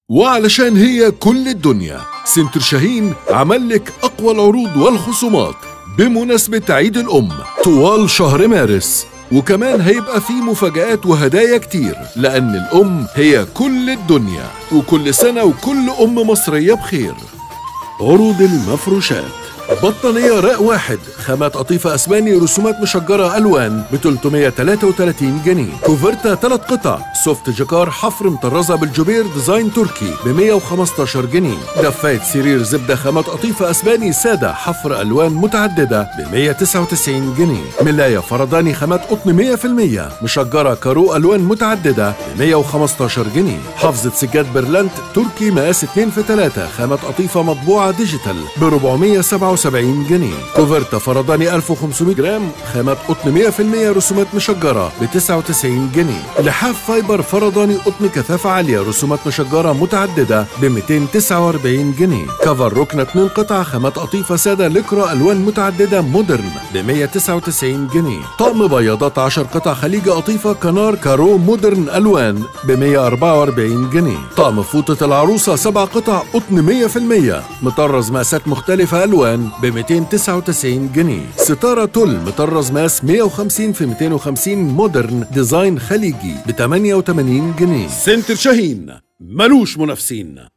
وعلشان هي كل الدنيا سنتر شاهين عمل لك أقوى العروض والخصومات بمناسبة عيد الأم طوال شهر مارس وكمان هيبقى فيه مفاجآت وهدايا كتير لأن الأم هي كل الدنيا وكل سنة وكل أم مصرية بخير عروض المفروشات بطانية راء واحد خامات قطيفة أسباني رسومات مشجرة ألوان ب 333 جنيه كوفرتا ثلاث قطع سوفت جاكار حفر مطرزة بالجبير ديزاين تركي ب 115 جنيه دفاية سرير زبدة خامات قطيفة أسباني سادة حفر ألوان متعددة ب 199 جنيه ملاية فرداني خامات قطن 100% مشجرة كارو ألوان متعددة ب 115 جنيه حافظة سجاد برلانت تركي مقاس 2 في 3 خامات قطيفة مطبوعة ديجيتال ب 477 جنيه كوفرتا فرداني 1500 جرام خامات قطن 100% رسومات مشجرة ب 99 جنيه لحاف فايبر فرداني قطن كثافة عالية رسومات مشجرة متعددة ب 249 جنيه كفر ركنة 2 قطع خامات قطيفة سادة لكرة ألوان متعددة مودرن ب 199 جنيه طقم بياضات 10 قطع خليجة قطيفة كنار كارو مودرن ألوان ب 144 جنيه طقم فوطة العروسة 7 قطع قطن 100% مطرز مقاسات مختلفة ألوان ب 299 جنيه ستارة تل مطرز مقاس 150 في 250 مودرن ديزاين خليجي ب 88 جنيه سنتر شاهين ملوش منافسين